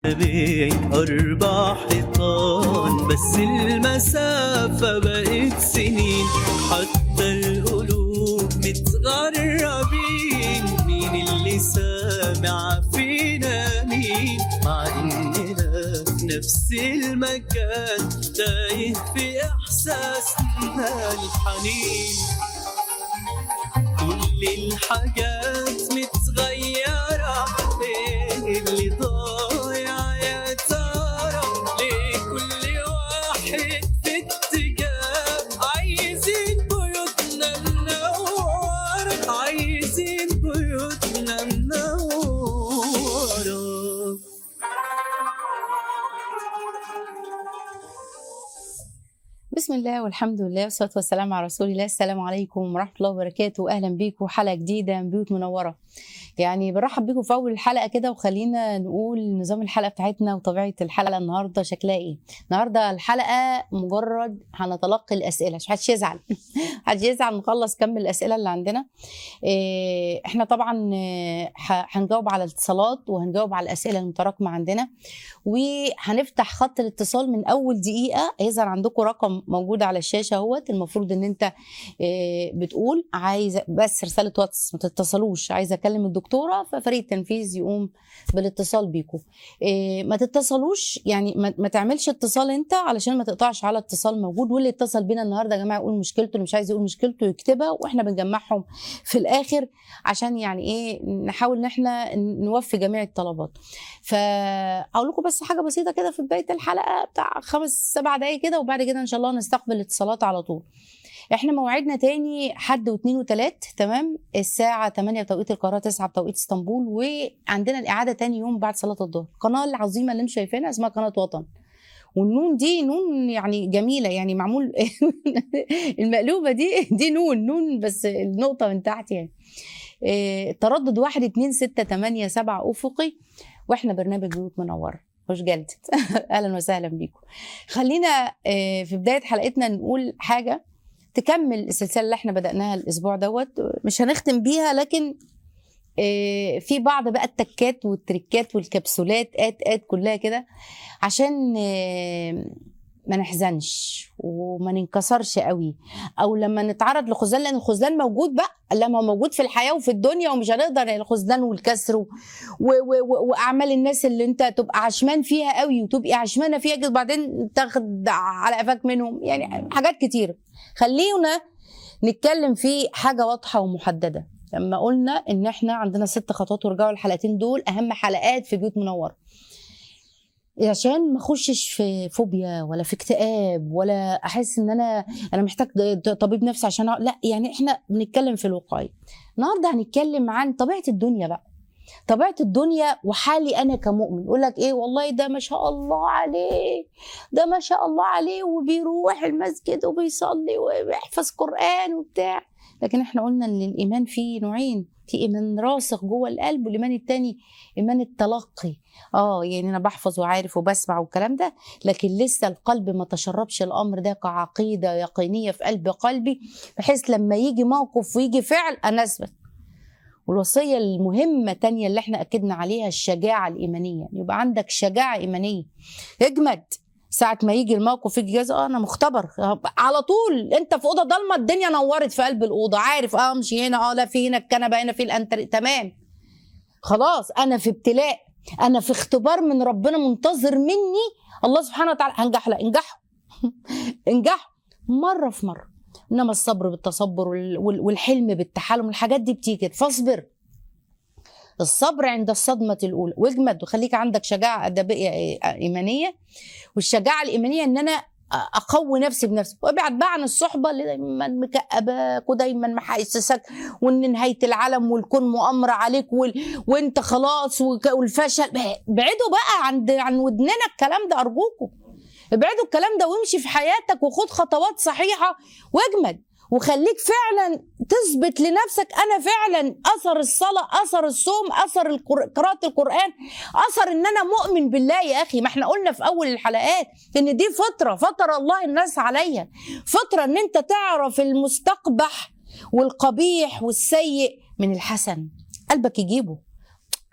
بين أربع حيطان بس المسافة بقت سنين حتى القلوب متغربين مين اللي سامع فينا مين مع إننا في نفس المكان تايه في إحساسنا الحنين كل الحاجات متغيرة ايه اللي ضايع يا ترى ليه كل واحد في اتجاه عايزين بيوتنا منورة عايزين بيوتنا منورة بسم الله والحمد لله والصلاة والسلام على رسول الله السلام عليكم ورحمة الله وبركاته أهلا بيكم حلقة جديدة من بيوت منورة يعني برحب بيكم في أول الحلقة كده وخلينا نقول نظام الحلقة بتاعتنا وطبيعة الحلقة النهاردة شكلها إيه النهاردة الحلقة مجرد هنتلقي الأسئلة مش محدش يزعل محدش يزعل نخلص كم الأسئلة اللي عندنا إيه، احنا طبعا إيه، ه- هنجاوب على الاتصالات وهنجاوب على الأسئلة المتراكمة عندنا وهنفتح خط الاتصال من اول دقيقه هيظهر عندكم رقم موجود على الشاشه اهوت المفروض ان انت آه، بتقول عايزه بس رساله واتس ما تتصلوش عايزه اكلم الدكتوره ففريق التنفيذ يقوم بالاتصال بيكم آه، ما تتصلوش يعني ما ما تعملش اتصال انت علشان ما تقطعش على اتصال موجود واللي اتصل بينا النهارده يا جماعه يقول مشكلته اللي مش عايز يقول مشكلته يكتبها واحنا بنجمعهم في الاخر عشان يعني ايه نحاول ان احنا نوفي جميع الطلبات فاقول لكم بس حاجه بسيطه كده في بدايه الحلقه بتاع خمس سبع دقايق كده وبعد كده ان شاء الله نستقبل الاتصالات على طول احنا موعدنا تاني حد واثنين وثلاث تمام الساعة 8 بتوقيت القاهرة 9 بتوقيت اسطنبول وعندنا الإعادة تاني يوم بعد صلاة الظهر القناة العظيمة اللي انتم شايفينها اسمها قناة وطن والنون دي نون يعني جميلة يعني معمول المقلوبة دي دي نون نون بس النقطة من تحت يعني إيه، تردد واحد اتنين ستة تمانية سبعة أفقي واحنا برنامج بيوت منورة مش جلدت اهلا وسهلا بيكم خلينا آه، في بدايه حلقتنا نقول حاجه تكمل السلسله اللي احنا بداناها الاسبوع دوت مش هنختم بيها لكن آه، في بعض بقى التكات والتريكات والكبسولات ات ات كلها كده عشان آه، ما نحزنش وما ننكسرش قوي او لما نتعرض لخذلان لان الخذلان موجود بقى لما هو موجود في الحياه وفي الدنيا ومش هنقدر الخذلان والكسر و... و... و... واعمال الناس اللي انت تبقى عشمان فيها قوي وتبقي عشمانه فيها كده بعدين تاخد على قفاك منهم يعني حاجات كتير خلينا نتكلم في حاجه واضحه ومحدده لما قلنا ان احنا عندنا ست خطوات ورجعوا الحلقتين دول اهم حلقات في بيوت منوره عشان ما اخشش في فوبيا ولا في اكتئاب ولا احس ان انا انا محتاج طبيب نفسي عشان أ- لا يعني احنا بنتكلم في الوقايه النهارده هنتكلم عن طبيعه الدنيا بقى طبيعه الدنيا وحالي انا كمؤمن يقول لك ايه والله ده ما شاء الله عليه ده ما شاء الله عليه وبيروح المسجد وبيصلي وبيحفظ قران وبتاع لكن احنا قلنا ان الايمان فيه نوعين في ايمان راسخ جوه القلب والايمان التاني ايمان التلقي اه يعني انا بحفظ وعارف وبسمع والكلام ده لكن لسه القلب ما تشربش الامر ده كعقيده يقينيه في قلب قلبي بحيث لما يجي موقف ويجي فعل انا اثبت والوصيه المهمه تانية اللي احنا اكدنا عليها الشجاعه الايمانيه يبقى عندك شجاعه ايمانيه اجمد ساعة ما يجي الموقف يجي جاز اه انا مختبر على طول انت في اوضه ضلمه الدنيا نورت في قلب الاوضه عارف اه امشي هنا اه لا في هنا الكنبه هنا في الانتر تمام خلاص انا في ابتلاء انا في اختبار من ربنا منتظر مني الله سبحانه وتعالى هنجح لا انجحوا انجحوا مره في مره انما الصبر بالتصبر وال- وال- والحلم بالتحلم الحاجات دي بتيجي فاصبر الصبر عند الصدمة الأولى واجمد وخليك عندك شجاعة أدبية إيمانية والشجاعة الإيمانية إن أنا أقوي نفسي بنفسي وابعد بقى عن الصحبة اللي دايما مكأباك ودايما محسسك وإن نهاية العالم والكون مؤامرة عليك وال... وأنت خلاص وك... والفشل بعدوا بقى عند عن ودننا الكلام ده أرجوكم ابعدوا الكلام ده وامشي في حياتك وخد خطوات صحيحة واجمد وخليك فعلا تثبت لنفسك انا فعلا اثر الصلاه اثر الصوم اثر القر- قراءه القران اثر ان انا مؤمن بالله يا اخي ما احنا قلنا في اول الحلقات ان دي فطره فطر الله الناس عليا فطره ان انت تعرف المستقبح والقبيح والسيء من الحسن قلبك يجيبه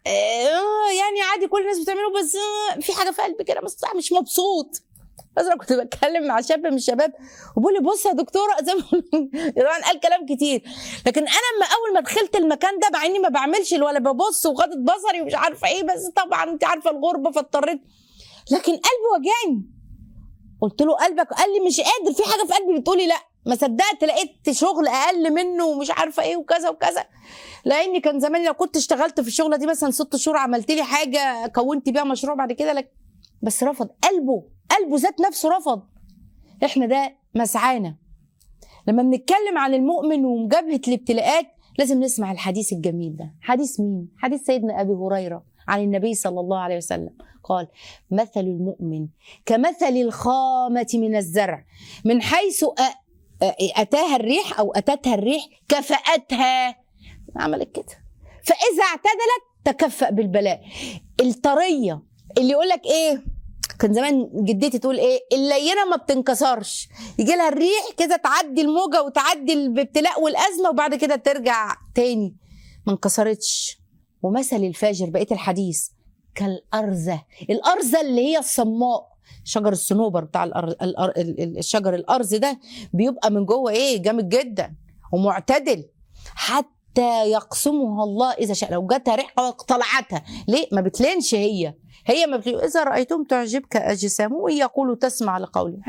آه يعني عادي كل الناس بتعمله بس آه في حاجه في قلبي كده بس مش مبسوط بس انا كنت بتكلم مع شاب من الشباب وبقول لي بص يا دكتوره زي ما بقول- طبعا قال كلام كتير لكن انا لما اول ما دخلت المكان ده مع اني ما بعملش ولا ببص وغضت بصري ومش عارفه ايه بس طبعا انت عارفه الغربه فاضطريت لكن قلبي وجعني قلت له قلبك قال لي مش قادر في حاجه في قلبي بتقولي لا ما صدقت لقيت شغل اقل منه ومش عارفه ايه وكذا وكذا لاني كان زمان لو كنت اشتغلت في الشغله دي مثلا ست شهور عملت لي حاجه كونت بيها مشروع بعد كده لك بس رفض قلبه قلبه ذات نفسه رفض احنا ده مسعانا لما بنتكلم عن المؤمن ومجابهه الابتلاءات لازم نسمع الحديث الجميل ده حديث مين حديث سيدنا ابي هريره عن النبي صلى الله عليه وسلم قال مثل المؤمن كمثل الخامه من الزرع من حيث أ- أ- اتاها الريح او اتتها الريح كفاتها عملت كده فاذا اعتدلت تكفأ بالبلاء الطريه اللي يقول لك ايه كان زمان جدتي تقول ايه اللينه ما بتنكسرش يجي لها الريح كده تعدي الموجه وتعدي الابتلاء والازمه وبعد كده ترجع تاني ما انكسرتش ومثل الفاجر بقيه الحديث كالارزه الارزه اللي هي الصماء شجر الصنوبر بتاع الأر... الأر... ال- ال- الشجر الارز ده بيبقى من جوه ايه جامد جدا ومعتدل حتى يقسمها الله اذا شاء لو جاتها ريحه طلعتها ليه ما بتلينش هي هي ما بتقول اذا رايتم تعجبك اجسامهم يقولوا تسمع لقولي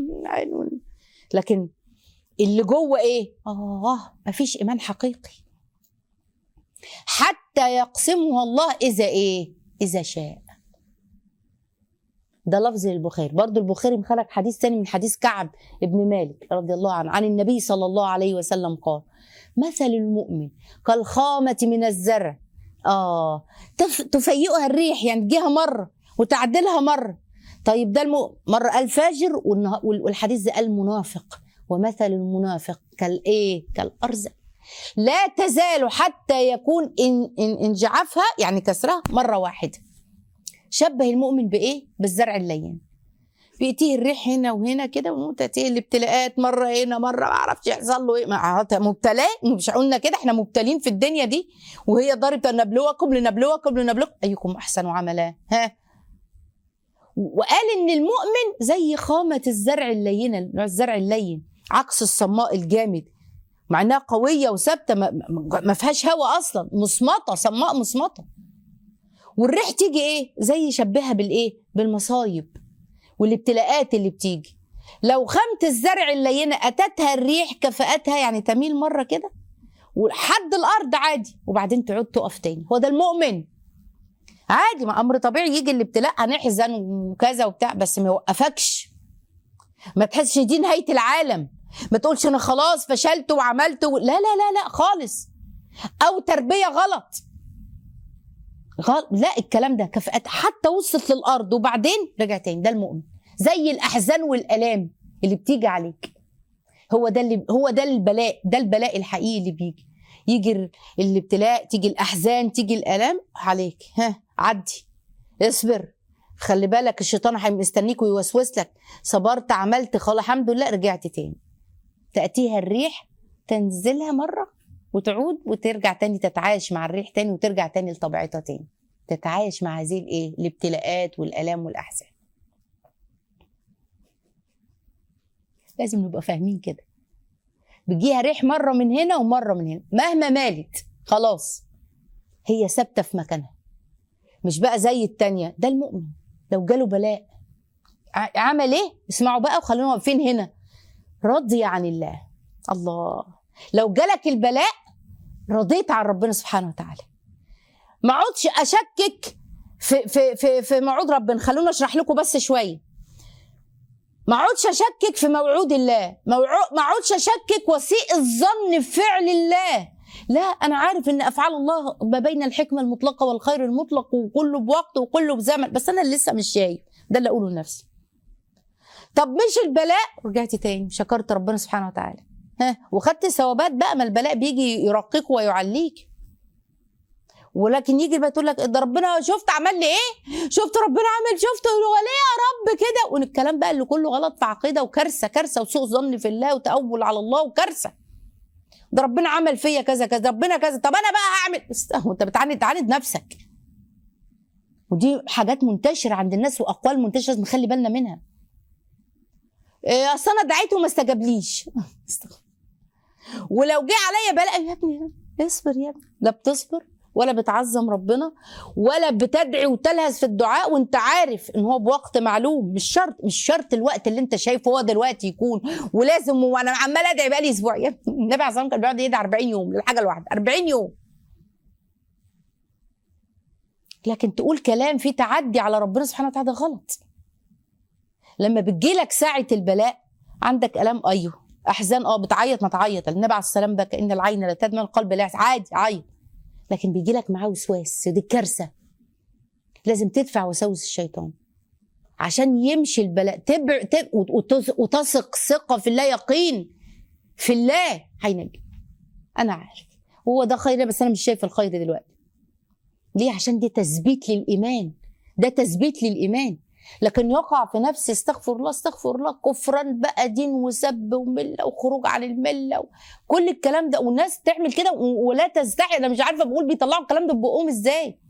لكن اللي جوه ايه اه ما فيش ايمان حقيقي حتى يقسمها الله اذا ايه اذا شاء ده لفظ البخاري برضو البخاري مخرج حديث تاني من حديث كعب ابن مالك رضي الله عنه عن النبي صلى الله عليه وسلم قال مثل المؤمن كالخامة من الزرع اه تف... تفيئها الريح يعني تجيها مرة وتعدلها مرة طيب ده الم... مرة الفاجر والنه... وال- والحديث ده المنافق ومثل المنافق كالايه كالارزة لا تزال حتى يكون إن, إن انجعافها يعني كسرها مرة واحدة شبه المؤمن بايه بالزرع اللين بيأتيه الريح هنا وهنا كده وتأتيه الابتلاءات مرة هنا مرة ما اعرفش يحصل له ايه ما مبتلى مش قلنا كده احنا مبتلين في الدنيا دي وهي ضربة نبلوكم لنبلوكم لنبلوكم ايكم احسن عملا ها وقال ان المؤمن زي خامة الزرع اللينة نوع الزرع اللين عكس الصماء الجامد مع انها قوية وثابتة ما, ما ما فيهاش هواء اصلا مصمطة صماء مصمطة والريح تيجي ايه زي شبهها بالايه بالمصايب والابتلاءات اللي بتيجي لو خامة الزرع اللينة أتتها الريح كفأتها يعني تميل مرة كده ولحد الأرض عادي وبعدين تعود تقف تاني هو ده المؤمن عادي ما أمر طبيعي يجي الابتلاء هنحزن وكذا وبتاع بس ما يوقفكش ما تحسش دي نهاية العالم ما تقولش أنا خلاص فشلت وعملت و... لا لا لا لا خالص أو تربية غلط غلط لا الكلام ده كفاءات حتى وصلت للارض وبعدين رجع تاني ده المؤمن زي الاحزان والالام اللي بتيجي عليك هو ده اللي هو ده البلاء ده البلاء الحقيقي اللي بيجي يجي ال- الابتلاء تيجي الاحزان تيجي الالام عليك ها عدي اصبر خلي بالك الشيطان هيبقى مستنيك ويوسوس لك صبرت عملت خلاص الحمد لله رجعت تاني تاتيها الريح تنزلها مره وتعود وترجع تاني تتعايش مع الريح تاني وترجع تاني لطبيعتها تاني تتعايش مع هذه الايه الابتلاءات والالام والاحزان لازم نبقى فاهمين كده بيجيها ريح مره من هنا ومره من هنا مهما مالت خلاص هي ثابته في مكانها مش بقى زي التانية ده المؤمن لو جاله بلاء ع- عمل ايه اسمعوا بقى وخلونا واقفين هنا رضي عن الله الله لو جالك البلاء رضيت عن ربنا سبحانه وتعالى ما اقعدش اشكك في في في في موعود ربنا خلونا اشرح لكم بس شويه ما اقعدش اشكك في موعود الله موعو- ما اقعدش اشكك وسيء الظن بفعل الله لا انا عارف ان افعال الله ما بين الحكمه المطلقه والخير المطلق وكله بوقت وكله بزمن بس انا لسه مش شايف ده اللي اقوله لنفسي طب مش البلاء رجعت تاني شكرت ربنا سبحانه وتعالى ها وخدت ثوابات بقى ما البلاء بيجي يرقيك ويعليك ولكن يجي بقى تقول لك ده ربنا شفت عمل لي ايه شفت ربنا عمل شفت هو ليه يا رب كده والكلام بقى اللي كله غلط في عقيده وكارثه كارثه وسوء ظن في الله وتأول على الله وكارثه ده ربنا عمل فيا كذا كذا ربنا كذا طب انا بقى هعمل بس هو انت بتعاند تعاند نفسك ودي حاجات منتشره عند الناس واقوال منتشره لازم نخلي بالنا منها إيه، اصل انا دعيت وما استجابليش استغفر. ولو جه عليا بلاء يا ابني اصبر يا ابني لا بتصبر ولا بتعظم ربنا ولا بتدعي وتلهث في الدعاء وانت عارف ان هو بوقت معلوم مش شرط مش شرط الوقت اللي انت شايفه هو دلوقتي يكون ولازم وانا عمال ادعي بقالي اسبوع يا ابني النبي عليه الصلاه والسلام كان بيقعد يدعي 40 يوم للحاجه الواحده 40 يوم لكن تقول كلام فيه تعدي على ربنا سبحانه وتعالى ده غلط لما بتجيلك ساعة البلاء عندك ألم أيوه أحزان أه بتعيط ما تعيط النبي عليه السلام ده كأن العين لا تدمى القلب لا يحزن. عادي عيط لكن بيجيلك معاه وسواس دي كارثة لازم تدفع وساوس الشيطان عشان يمشي البلاء تبع تب... وتث- وتثق ثقة في الله يقين في الله هينجي أنا عارف هو ده خير بس أنا مش شايف الخير دلوقتي ليه عشان دي تثبيت للإيمان ده تثبيت للإيمان لكن يقع في نفسي استغفر الله استغفر الله كفران بقى دين وسب ومله وخروج عن المله وكل الكلام ده والناس تعمل كده و- ولا تستحي انا مش عارفه بقول بيطلعوا الكلام ده ببقهم ازاي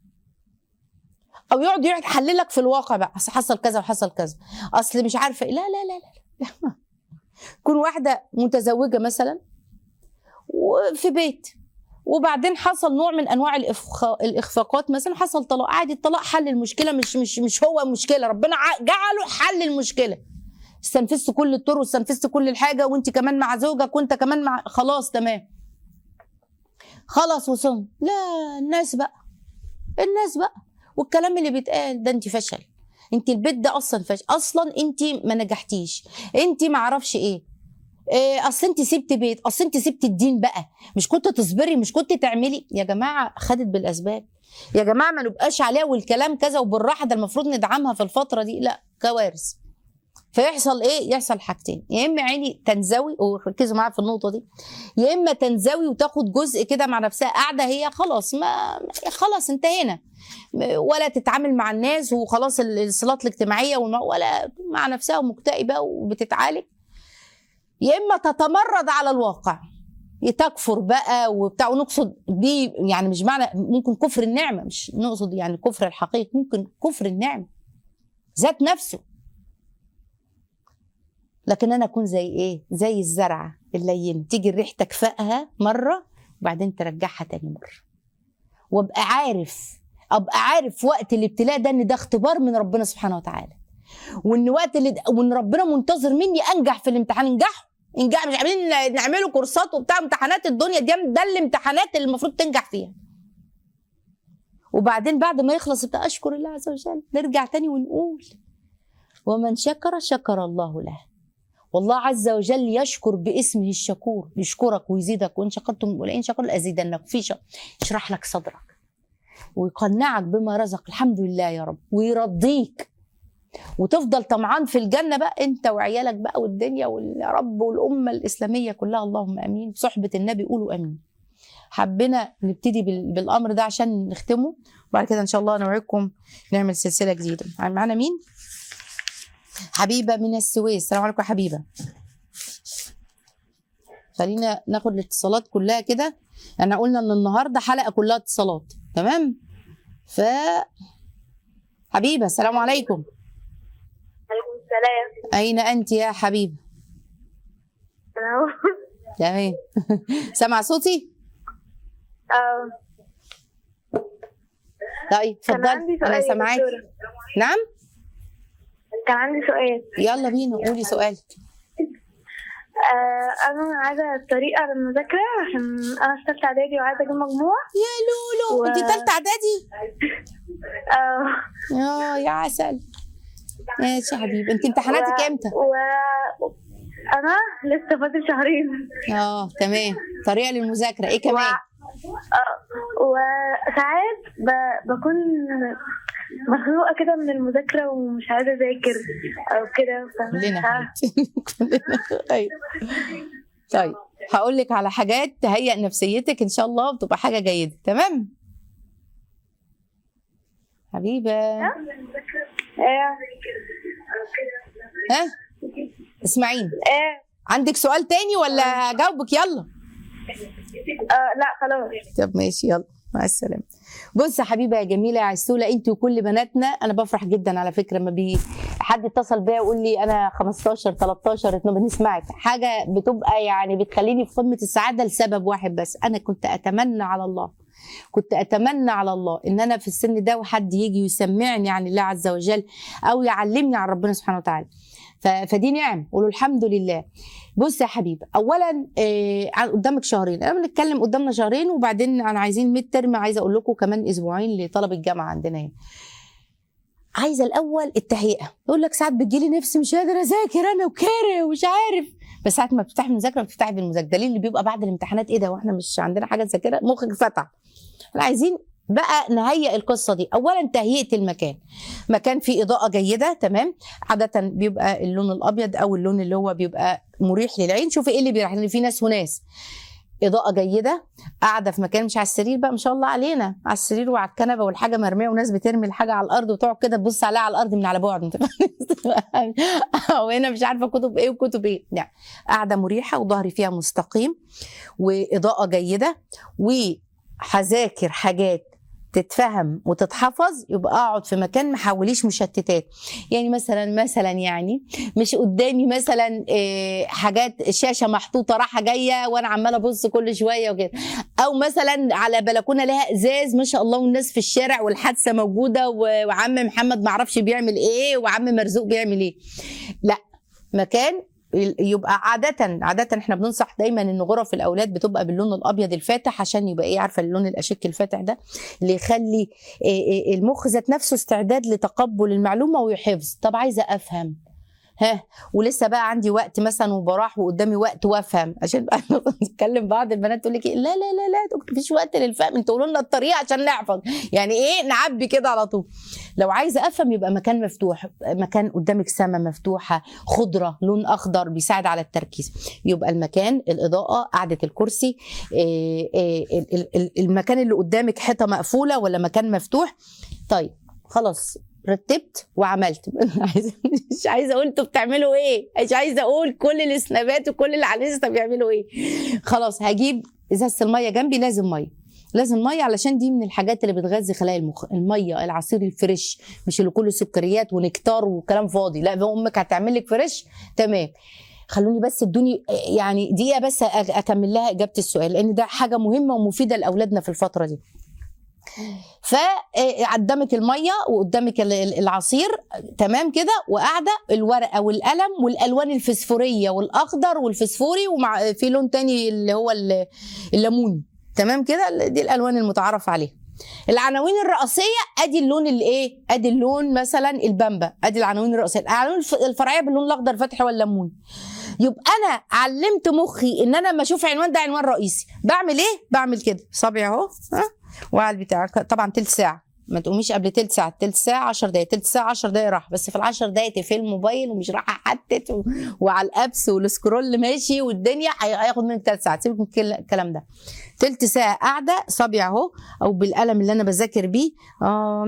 او يقعد يقعد يحللك في الواقع بقى أصل حصل كذا وحصل كذا اصل مش عارفه إيه. لا لا لا لا, لا. كون واحده متزوجه مثلا وفي بيت وبعدين حصل نوع من انواع الإفخا- الاخفاقات مثلا حصل طلاق عادي الطلاق حل المشكله مش مش مش هو مشكله ربنا ع- جعله حل المشكله استنفذت كل الطرق واستنفذت كل الحاجه وانت كمان مع زوجك وانت كمان مع خلاص تمام خلاص وصلنا لا الناس بقى الناس بقى والكلام اللي بيتقال ده انت فشل انت البيت ده اصلا فشل اصلا انت ما نجحتيش انت ما اعرفش ايه إيه اصل انت سبت بيت اصل انت سبت الدين بقى مش كنت تصبري مش كنت تعملي يا جماعه خدت بالاسباب يا جماعه ما نبقاش عليها والكلام كذا وبالراحه ده المفروض ندعمها في الفتره دي لا كوارث فيحصل ايه يحصل حاجتين يا اما عيني تنزوي وركزوا معايا في النقطه دي يا اما تنزوي وتاخد جزء كده مع نفسها قاعده هي خلاص ما خلاص انتهينا ولا تتعامل مع الناس وخلاص الصلات الاجتماعيه والم- ولا مع نفسها ومكتئبه وبتتعالج يا اما تتمرد على الواقع تكفر بقى وبتاع ونقصد دي يعني مش معنى ممكن كفر النعمه مش نقصد يعني كفر الحقيقي ممكن كفر النعمه ذات نفسه لكن انا اكون زي ايه زي الزرعه اللينه تيجي الريح تكفئها مره وبعدين ترجعها تاني مره وابقى عارف ابقى عارف وقت الابتلاء ده ان ده اختبار من ربنا سبحانه وتعالى وان وقت اللي وان ربنا منتظر مني انجح في الامتحان انجحوا انجح مش عاملين نعملوا كورسات وبتاع امتحانات الدنيا دي ده الامتحانات اللي المفروض تنجح فيها وبعدين بعد ما يخلص بتاع اشكر الله عز وجل نرجع تاني ونقول ومن شكر شكر الله له والله عز وجل يشكر باسمه الشكور يشكرك ويزيدك وان شكرتم ولئن شكر لازيدنك في شر يشرح لك صدرك ويقنعك بما رزق الحمد لله يا رب ويرضيك وتفضل طمعان في الجنه بقى انت وعيالك بقى والدنيا ويا رب والامه الاسلاميه كلها اللهم امين بصحبه النبي قولوا امين حبينا نبتدي بال- بالامر ده عشان نختمه وبعد كده ان شاء الله نوعدكم نعمل سلسله جديده معانا مين حبيبه من السويس السلام عليكم يا حبيبه خلينا ناخد الاتصالات كلها كده احنا قلنا ان النهارده حلقه كلها اتصالات تمام ف حبيبه السلام عليكم عليكم السلام اين انت يا حبيبه انا هو تمام سمع صوتي آه، طيب كان عندي اتفضلي سؤال انا يا سامعاكي دكتورة. نعم كان عندي سؤال يلا بينا قولي سؤالك آه انا عايزه طريقه للمذاكره عشان انا في ثالثه اعدادي وعايزه اجيب مجموع يا لولو و- انت تالتة اعدادي آه اه يا عسل ماشي يا حبيبي انت امتحاناتك و- امتى و انا لسه فاضل شهرين اه تمام طريقه للمذاكره ايه و... كمان آه وساعات ب... بكون مخنوقه كده من المذاكره ومش عايزه اذاكر او كده فمش كلنا عارفة. حبيبتي كلنا ايوه طيب هقول لك على حاجات تهيئ نفسيتك ان شاء الله وتبقى حاجه جيده تمام حبيبه آه. ها اسمعيني آه. عندك سؤال تاني ولا اجاوبك يلا آه لا خلاص طب ماشي يلا مع السلامه بص يا حبيبه يا جميله يا عسوله انت وكل بناتنا انا بفرح جدا على فكره ما بي حد اتصل بيا يقول لي انا 15 13 12 بنسمعك حاجه بتبقى يعني بتخليني في قمه السعاده لسبب واحد بس انا كنت اتمنى على الله كنت اتمنى على الله ان انا في السن ده وحد يجي يسمعني عن الله عز وجل او يعلمني عن ربنا سبحانه وتعالى ف- فدي نعم قولوا الحمد لله بص يا حبيبي اولا آه، عن- قدامك شهرين انا بنتكلم قدامنا شهرين وبعدين انا عايزين ميد ترم عايزه اقول لكم كمان اسبوعين لطلب الجامعه عندنا هنا عايزه الاول التهيئه يقول لك ساعات بتجيلي نفسي مش قادره اذاكر انا وكاره ومش عارف بس ساعه ما بتفتحي المذاكره بتفتحي بالمذاكره دليل اللي بيبقى بعد الامتحانات ايه ده واحنا مش عندنا حاجه نذاكرها مخك فتح احنا عايزين بقى نهيئ القصه دي اولا تهيئه المكان مكان فيه اضاءه جيده تمام عاده بيبقى اللون الابيض او اللون اللي هو بيبقى مريح للعين شوفي ايه اللي بيريح لان في ناس وناس اضاءه جيده قاعده في مكان مش على السرير بقى ما شاء الله علينا على السرير وعلى الكنبه والحاجه مرميه وناس بترمي الحاجه على الارض وتقعد كده تبص عليها على الارض من على بعد انت فاهم؟ او هنا مش عارفه كتب ايه وكتب ايه لا قاعده مريحه وظهري فيها مستقيم واضاءه جيده وهذاكر حاجات تتفهم وتتحفظ يبقى اقعد في مكان ما حوليش مشتتات يعني مثلا مثلا يعني مش قدامي مثلا آه، حاجات شاشه محطوطه رايحه جايه وانا عماله ابص كل شويه وكده او مثلا على بلكونه لها ازاز ما شاء الله والناس في الشارع والحادثه موجوده و- وعم محمد ما اعرفش بيعمل ايه وعم مرزوق بيعمل ايه لا مكان يبقى عادة عادة احنا بننصح دايما ان غرف الاولاد بتبقى باللون الابيض الفاتح عشان يبقى ايه عارفه اللون الاشك الفاتح ده اللي يخلي إيه إيه المخ ذات نفسه استعداد لتقبل المعلومه ويحفظ طب عايزه افهم ها ولسه بقى عندي وقت مثلا وبراح وقدامي وقت وافهم عشان بقى نتكلم بعض البنات تقول لك إيه، لا لا لا لا يا دكتور مفيش وقت للفهم انتوا قولوا لنا الطريقه عشان نحفظ يعني ايه نعبي كده على طول لو عايزه افهم يبقى مكان مفتوح مكان قدامك سماء مفتوحه خضره لون اخضر بيساعد على التركيز يبقى المكان الاضاءه قعده الكرسي إيه إيه ال- ال- ال- المكان اللي قدامك حيطه مقفوله ولا مكان مفتوح طيب خلاص رتبت وعملت عايزة- مش عايزه اقول انتوا بتعملوا ايه مش عايزه اقول كل السنابات وكل اللي على الانستا بيعملوا ايه خلاص هجيب ازازه الميه جنبي لازم ميه لازم ميه علشان دي من الحاجات اللي بتغذي خلايا المخ الميه العصير الفريش مش اللي كله سكريات ونكتار وكلام فاضي لا ده امك هتعمل لك فريش تمام خلوني بس ادوني يعني دقيقه بس أ- اكمل لها اجابه السؤال لان ده حاجه مهمه ومفيده لاولادنا في الفتره دي فقدامك الميه وقدامك ال- ال- العصير تمام كده وقاعده الورقه والقلم والالوان الفسفوريه والاخضر والفسفوري ومع في لون تاني اللي هو ال- الليموني تمام كده دي الالوان المتعارف عليها العناوين الرئيسيه ادي اللون الايه ادي اللون مثلا البامبا ادي العناوين الرئيسيه العناوين الف- الفرعيه باللون الاخضر الفاتح والليموني يبقى انا علمت مخي ان انا لما اشوف عنوان ده عنوان رئيسي بعمل ايه بعمل كده صابعي اهو ها وعلى البتاع طبعا تلت ساعه ما تقوميش قبل تلت ساعه تلت ساعه 10 دقايق تلت ساعه 10 دقايق راح بس في ال 10 دقايق تقفل الموبايل ومش رايحه احتت و... وعلى الابس والسكرول ماشي والدنيا هي- هياخد منك تلت ساعات سيبك من الكل- الكلام ده تلت ساعه قاعده صابع اهو او بالقلم اللي انا بذاكر بيه آه،